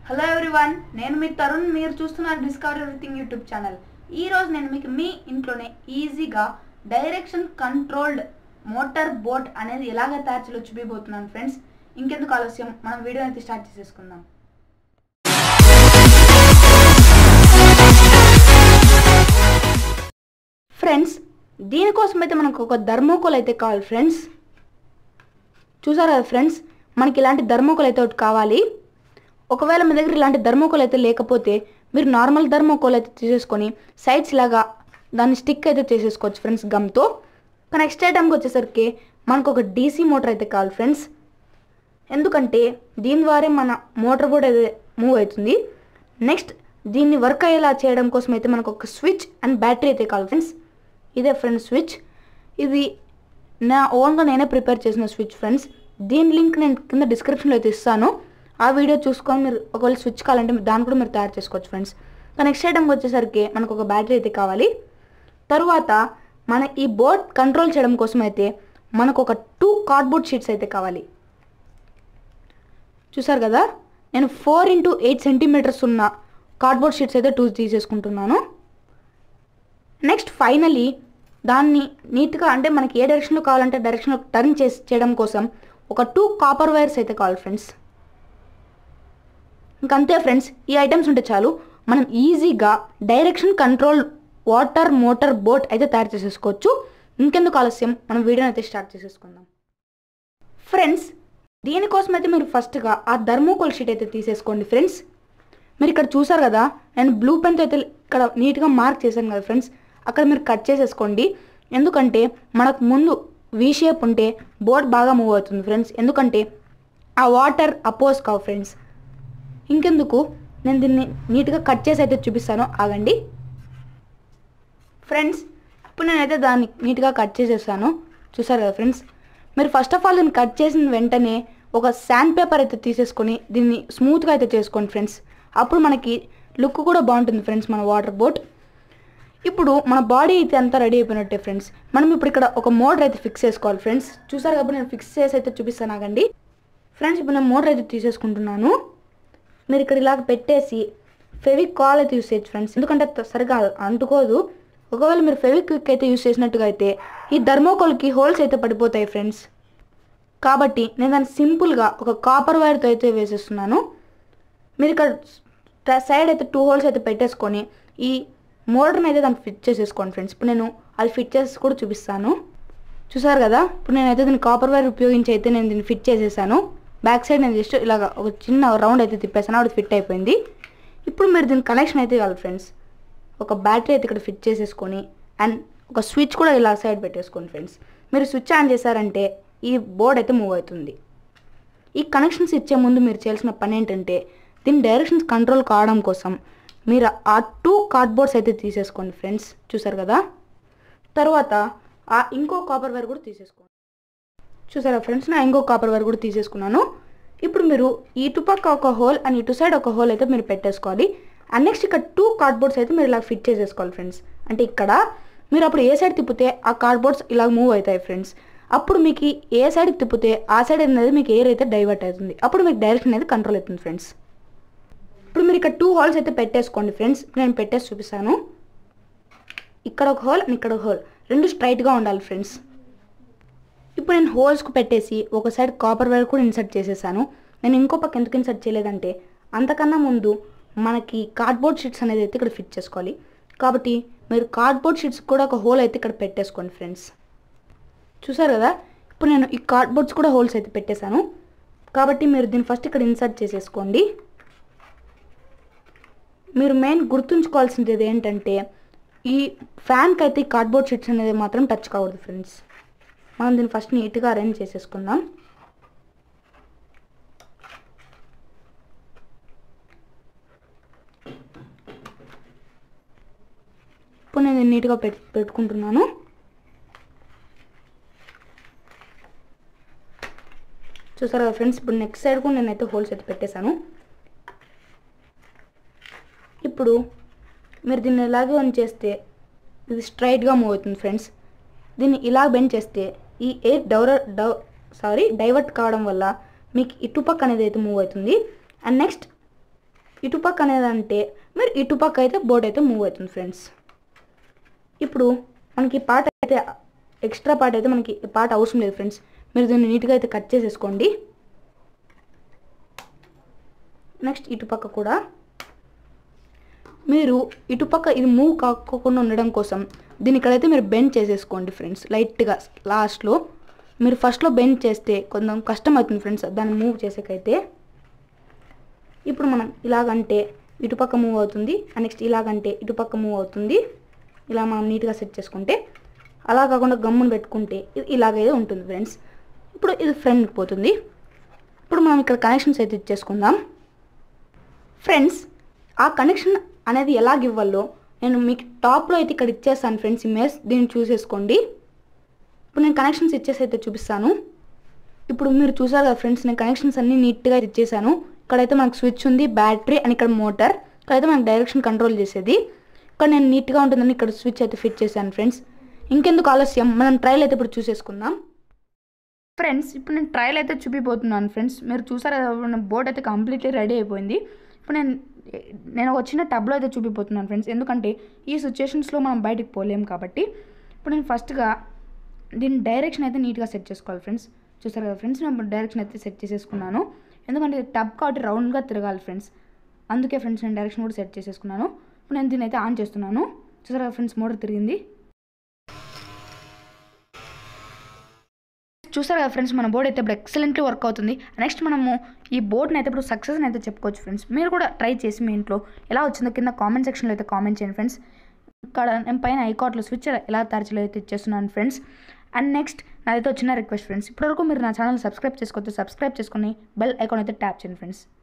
hello everyone నేను మీ తరుణ్ మీరు చూస్తున్నారు డిస్కవర్ ఎవ్రీథింగ్ యూట్యూబ్ ఛానల్ ఈ రోజు నేను మీకు మీ ఇంట్లోనే ఈజీగా డైరెక్షన్ కంట్రోల్డ్ మోటార్ బోట్ అనేది ఎలాగ తయారు చేయాలో చూపిపోతున్నాను ఫ్రెండ్స్ ఇంకెందుకు ఆలస్యం మనం వీడియో అయితే స్టార్ట్ చేసేసుకుందాం ఫ్రెండ్స్ దీనికోసం అయితే మనకు ఒక ధర్మోకోల్ అయితే కావాలి ఫ్రెండ్స్ చూసారా ఫ్రెండ్స్ మనకి ఇలాంటి ధర్మోకోల్ అయితే ఒకటి కావాలి ఒకవేళ మీ దగ్గర ఇలాంటి ధర్మోకోల్ అయితే లేకపోతే మీరు నార్మల్ ధర్మోకోల్ అయితే తీసేసుకొని సైడ్స్ లాగా దాన్ని స్టిక్ అయితే చేసేసుకోవచ్చు ఫ్రెండ్స్ గమ్తో కానీ నెక్స్ట్ ఐటమ్కి వచ్చేసరికి మనకు ఒక డీసీ మోటార్ అయితే కావాలి ఫ్రెండ్స్ ఎందుకంటే దీని ద్వారా మన మోటార్ బోర్డ్ అయితే మూవ్ అవుతుంది నెక్స్ట్ దీన్ని వర్క్ అయ్యేలా చేయడం కోసం అయితే మనకు ఒక స్విచ్ అండ్ బ్యాటరీ అయితే కావాలి ఫ్రెండ్స్ ఇదే ఫ్రెండ్స్ స్విచ్ ఇది నా ఓన్గా నేనే ప్రిపేర్ చేసిన స్విచ్ ఫ్రెండ్స్ దీని లింక్ నేను కింద డిస్క్రిప్షన్లో అయితే ఇస్తాను ఆ వీడియో చూసుకొని మీరు ఒకవేళ స్విచ్ కావాలంటే మీరు దాన్ని కూడా మీరు తయారు చేసుకోవచ్చు ఫ్రెండ్స్ నెక్స్ట్ ఐటమ్కి వచ్చేసరికి మనకు ఒక బ్యాటరీ అయితే కావాలి తరువాత మన ఈ బోర్డ్ కంట్రోల్ చేయడం కోసం అయితే మనకు ఒక టూ కార్డ్బోర్డ్ షీట్స్ అయితే కావాలి చూసారు కదా నేను ఫోర్ ఇంటూ ఎయిట్ సెంటీమీటర్స్ ఉన్న కార్డ్బోర్డ్ షీట్స్ అయితే టూ తీసేసుకుంటున్నాను నెక్స్ట్ ఫైనలీ దాన్ని నీట్గా అంటే మనకి ఏ డైరెక్షన్లో కావాలంటే డైరెక్షన్లో టర్న్ చేసి చేయడం కోసం ఒక టూ కాపర్ వైర్స్ అయితే కావాలి ఫ్రెండ్స్ ఇంకంతే ఫ్రెండ్స్ ఈ ఐటమ్స్ ఉంటే చాలు మనం ఈజీగా direction control water motor boat అయితే తయారు చేసేసుకోవచ్చు ఇంకెందుకు ఆలస్యం మనం వీడియోని అయితే స్టార్ట్ చేసేసుకుందాం ఫ్రెండ్స్ దీనికోసం అయితే మీరు ఫస్ట్గా ఆ ధర్మోకోల్ షీట్ అయితే తీసేసుకోండి ఫ్రెండ్స్ మీరు ఇక్కడ చూసారు కదా నేను బ్లూ పెన్తో అయితే ఇక్కడ నీట్గా మార్క్ చేశాను కదా ఫ్రెండ్స్ అక్కడ మీరు కట్ చేసేసుకోండి ఎందుకంటే మనకు ముందు వీ షేప్ ఉంటే బోట్ బాగా మూవ్ అవుతుంది ఫ్రెండ్స్ ఎందుకంటే ఆ వాటర్ అపోజ్ కావు ఫ్రెండ్స్ ఇంకెందుకు నేను దీన్ని నీట్గా కట్ చేసి అయితే చూపిస్తాను ఆగండి ఫ్రెండ్స్ ఇప్పుడు నేనైతే దాన్ని నీట్గా కట్ చేసేసాను చూసారు కదా ఫ్రెండ్స్ మీరు ఫస్ట్ ఆఫ్ ఆల్ దీన్ని కట్ చేసిన వెంటనే ఒక శాండ్ పేపర్ అయితే తీసేసుకొని దీన్ని స్మూత్గా అయితే చేసుకోండి ఫ్రెండ్స్ అప్పుడు మనకి లుక్ కూడా బాగుంటుంది ఫ్రెండ్స్ మన వాటర్ బోట్ ఇప్పుడు మన బాడీ అయితే అంతా రెడీ అయిపోయినట్టే ఫ్రెండ్స్ మనం ఇప్పుడు ఇక్కడ ఒక మోటర్ అయితే ఫిక్స్ చేసుకోవాలి ఫ్రెండ్స్ చూసారు కాబట్టి నేను ఫిక్స్ చేసి అయితే చూపిస్తాను ఆగండి ఫ్రెండ్స్ ఇప్పుడు నేను మోటర్ అయితే తీసేసుకుంటున్నాను మీరు ఇక్కడ ఇలాగ పెట్టేసి ఫెవిక్ కాల్ అయితే యూస్ చేయొచ్చు ఫ్రెండ్స్ ఎందుకంటే త- సరిగా అంటుకోదు ఒకవేళ మీరు ఫెవిక్విక్ అయితే యూస్ చేసినట్టుగా అయితే ఈ ధర్మోకోల్కి హోల్స్ అయితే పడిపోతాయి ఫ్రెండ్స్ కాబట్టి నేను దాన్ని సింపుల్గా ఒక కాపర్ వైర్తో అయితే వేసేస్తున్నాను మీరు ఇక్కడ ట- సైడ్ అయితే టూ హోల్స్ అయితే పెట్టేసుకొని ఈ మోటార్ని అయితే దానికి ఫిట్ చేసేసుకోండి ఫ్రెండ్స్ ఇప్పుడు నేను అది ఫిట్ చేసి కూడా చూపిస్తాను చూసారు కదా ఇప్పుడు నేనైతే దీన్ని కాపర్ వైర్ ఉపయోగించి అయితే నేను దీన్ని ఫిట్ చేసేసాను బ్యాక్ సైడ్ నేను జస్ట్ ఇలాగ ఒక చిన్న రౌండ్ అయితే తిప్పేసాను అది ఫిట్ అయిపోయింది ఇప్పుడు మీరు దీని కనెక్షన్ అయితే కావాలి ఫ్రెండ్స్ ఒక బ్యాటరీ అయితే ఇక్కడ ఫిట్ చేసేసుకొని అండ్ ఒక స్విచ్ కూడా ఇలా సైడ్ పెట్టేసుకోండి ఫ్రెండ్స్ మీరు స్విచ్ ఆన్ చేశారంటే ఈ బోర్డ్ అయితే మూవ్ అవుతుంది ఈ కనెక్షన్స్ ఇచ్చే ముందు మీరు చేయాల్సిన పని ఏంటంటే దీని డైరెక్షన్స్ కంట్రోల్ కావడం కోసం మీరు ఆ టూ కార్డ్బోర్డ్స్ అయితే తీసేసుకోండి ఫ్రెండ్స్ చూసారు కదా తర్వాత ఆ ఇంకో కాపర్ వైర్ కూడా తీసేసుకోండి చూసారా ఫ్రెండ్స్ నా ఇంకో కాపర్ వైర్ కూడా తీసేసుకున్నాను ఇప్పుడు మీరు ఇటు పక్క ఒక హోల్ అండ్ ఇటు సైడ్ ఒక హోల్ అయితే మీరు పెట్టేసుకోవాలి అండ్ నెక్స్ట్ ఇక్కడ టూ కార్డ్బోర్డ్స్ అయితే మీరు ఇలా ఫిట్ చేసేసుకోవాలి ఫ్రెండ్స్ అంటే ఇక్కడ మీరు అప్పుడు ఏ సైడ్ తిప్పితే ఆ కార్డ్బోర్డ్స్ ఇలా మూవ్ అవుతాయి ఫ్రెండ్స్ అప్పుడు మీకు ఏ సైడ్కి తిప్పితే ఆ సైడ్ అనేది మీకు ఎయిర్ అయితే డైవర్ట్ అవుతుంది అప్పుడు మీకు డైరెక్షన్ అనేది కంట్రోల్ అవుతుంది ఫ్రెండ్స్ ఇప్పుడు మీరు ఇక్కడ టూ హోల్స్ అయితే పెట్టేసుకోండి ఫ్రెండ్స్ నేను పెట్టేసి చూపిస్తాను ఇక్కడ ఒక హోల్ అండ్ ఇక్కడ ఒక హోల్ రెండు స్ట్రైట్గా ఉండాలి ఫ్రెండ్స్ ఇప్పుడు నేను హోల్స్కు పెట్టేసి ఒక సైడ్ కాపర్ వైర్ కూడా ఇన్సర్ట్ చేసేసాను నేను ఇంకో పక్క ఎందుకు ఇన్సర్ట్ చేయలేదంటే అంతకన్నా ముందు మనకి కార్డ్బోర్డ్ షీట్స్ అనేది అయితే ఇక్కడ ఫిట్ చేసుకోవాలి కాబట్టి మీరు కార్డ్బోర్డ్ షీట్స్ కూడా ఒక హోల్ అయితే ఇక్కడ పెట్టేసుకోండి ఫ్రెండ్స్ చూసారు కదా ఇప్పుడు నేను ఈ కార్డ్బోర్డ్స్ కూడా హోల్స్ అయితే పెట్టేశాను కాబట్టి మీరు దీన్ని ఫస్ట్ ఇక్కడ ఇన్సర్ట్ చేసేసుకోండి మీరు మెయిన్ గుర్తుంచుకోవాల్సింది ఏంటంటే ఈ ఫ్యాన్కి అయితే ఈ కార్డ్బోర్డ్ షీట్స్ అనేది మాత్రం టచ్ కావద్దు ఫ్రెండ్స్ మనం దీన్ని ఫస్ట్ నీట్గా అరేంజ్ చేసేసుకుందాం ఇప్పుడు నేను దీన్ని నీట్గా పెట్ పెట్టుకుంటున్నాను చూసారు కదా ఫ్రెండ్స్ ఇప్పుడు నెక్స్ట్ సైడ్ కూడా నేనైతే హోల్స్ అయితే పెట్టేశాను ఇప్పుడు మీరు దీన్ని ఇలాగే ఆన్ చేస్తే ఇది స్ట్రైట్గా మూవ్ అవుతుంది ఫ్రెండ్స్ దీన్ని ఇలా బెండ్ చేస్తే ఈ ఎయిర్ డౌర డౌ సారీ డైవర్ట్ కావడం వల్ల మీకు ఇటుపక్క అనేది అయితే మూవ్ అవుతుంది అండ్ నెక్స్ట్ ఇటుపక్క అనేదంటే మీరు ఇటుపక్క అయితే బోట్ అయితే మూవ్ అవుతుంది ఫ్రెండ్స్ ఇప్పుడు మనకి పార్ట్ అయితే ఎక్స్ట్రా పార్ట్ అయితే మనకి పార్ట్ అవసరం లేదు ఫ్రెండ్స్ మీరు దీన్ని నీట్గా అయితే కట్ చేసేసుకోండి నెక్స్ట్ ఇటుపక్క కూడా మీరు ఇటుపక్క ఇది మూవ్ కాకోకుండా ఉండడం కోసం దీని ఇక్కడైతే మీరు బెండ్ చేసేసుకోండి ఫ్రెండ్స్ లైట్గా లాస్ట్లో మీరు ఫస్ట్లో బెండ్ చేస్తే కొంచెం కష్టం అవుతుంది ఫ్రెండ్స్ దాన్ని మూవ్ చేసేకైతే ఇప్పుడు మనం ఇలాగంటే ఇటుపక్క మూవ్ అవుతుంది నెక్స్ట్ ఇలాగంటే ఇటుపక్క మూవ్ అవుతుంది ఇలా మనం నీట్గా సెట్ చేసుకుంటే అలా కాకుండా గమ్మును పెట్టుకుంటే ఇది ఇలాగైతే ఉంటుంది ఫ్రెండ్స్ ఇప్పుడు ఇది ఫ్రంట్కి పోతుంది ఇప్పుడు మనం ఇక్కడ కనెక్షన్స్ అయితే ఇచ్చేసుకుందాం ఫ్రెండ్స్ ఆ కనెక్షన్ అనేది ఎలాగ ఇవ్వాలో నేను మీకు టాప్లో అయితే ఇక్కడ ఇచ్చేస్తాను ఫ్రెండ్స్ ఇమేజ్ దీన్ని చూసేసుకోండి ఇప్పుడు నేను కనెక్షన్స్ ఇచ్చేసి అయితే చూపిస్తాను ఇప్పుడు మీరు చూసారు కదా ఫ్రెండ్స్ నేను కనెక్షన్స్ అన్నీ నీట్గా ఇచ్చేసాను ఇక్కడైతే మనకు స్విచ్ ఉంది బ్యాటరీ అండ్ ఇక్కడ మోటార్ ఇక్కడైతే మనకు డైరెక్షన్ కంట్రోల్ చేసేది ఇక్కడ నేను నీట్గా ఉంటుందని ఇక్కడ స్విచ్ అయితే ఫిట్ చేశాను ఫ్రెండ్స్ ఇంకెందుకు ఆలస్యం మనం ట్రయల్ అయితే ఇప్పుడు చూసేసుకుందాం ఫ్రెండ్స్ ఇప్పుడు నేను ట్రయల్ అయితే చూపిపోతున్నాను ఫ్రెండ్స్ మీరు చూసారు కదా బోట్ అయితే కంప్లీట్లీ రెడీ అయిపోయింది ఇప్పుడు నేను నేను ఒక చిన్న టబ్లో అయితే చూపిపోతున్నాను ఫ్రెండ్స్ ఎందుకంటే ఈ సిచ్యుయేషన్స్లో మనం బయటికి పోలేం కాబట్టి ఇప్పుడు నేను ఫస్ట్గా దీని డైరెక్షన్ అయితే నీట్గా సెట్ చేసుకోవాలి ఫ్రెండ్స్ చూసారు కదా ఫ్రెండ్స్ నేను డైరెక్షన్ అయితే సెట్ చేసేసుకున్నాను ఎందుకంటే టబ్ కాబట్టి రౌండ్గా తిరగాలి ఫ్రెండ్స్ అందుకే ఫ్రెండ్స్ నేను డైరెక్షన్ కూడా సెట్ చేసేసుకున్నాను ఇప్పుడు నేను దీన్ని అయితే ఆన్ చేస్తున్నాను చూసారు కదా ఫ్రెండ్స్ మోటార్ తిరిగింది చూసారు కదా ఫ్రెండ్స్ మన బోర్డ్ అయితే ఇప్పుడు ఎక్సలెంట్లీ వర్క్ అవుతుంది నెక్స్ట్ మనము ఈ బోర్డ్ని అయితే ఇప్పుడు సక్సెస్ అయితే చెప్పుకోవచ్చు ఫ్రెండ్స్ మీరు కూడా ట్రై చేసి మీ ఇంట్లో ఎలా వచ్చిందో కింద కామెంట్ సెక్షన్లో అయితే కామెంట్ చేయండి ఫ్రెండ్స్ ఇక్కడ నేను పైన ఐకాట్లో స్విచ్ ఎలా తరచులో అయితే ఇచ్చేస్తున్నాను ఫ్రెండ్స్ అండ్ నెక్స్ట్ నాదైతే వచ్చిన రిక్వెస్ట్ ఫ్రెండ్స్ ఇప్పటివరకు మీరు నా ఛానల్ సబ్స్క్రైబ్ చేసుకోవచ్చు సబ్స్క్రైబ్ చేసుకొని బెల్ ఐకాన్ అయితే ట్యాప్ చేయండి ఫ్రెండ్స్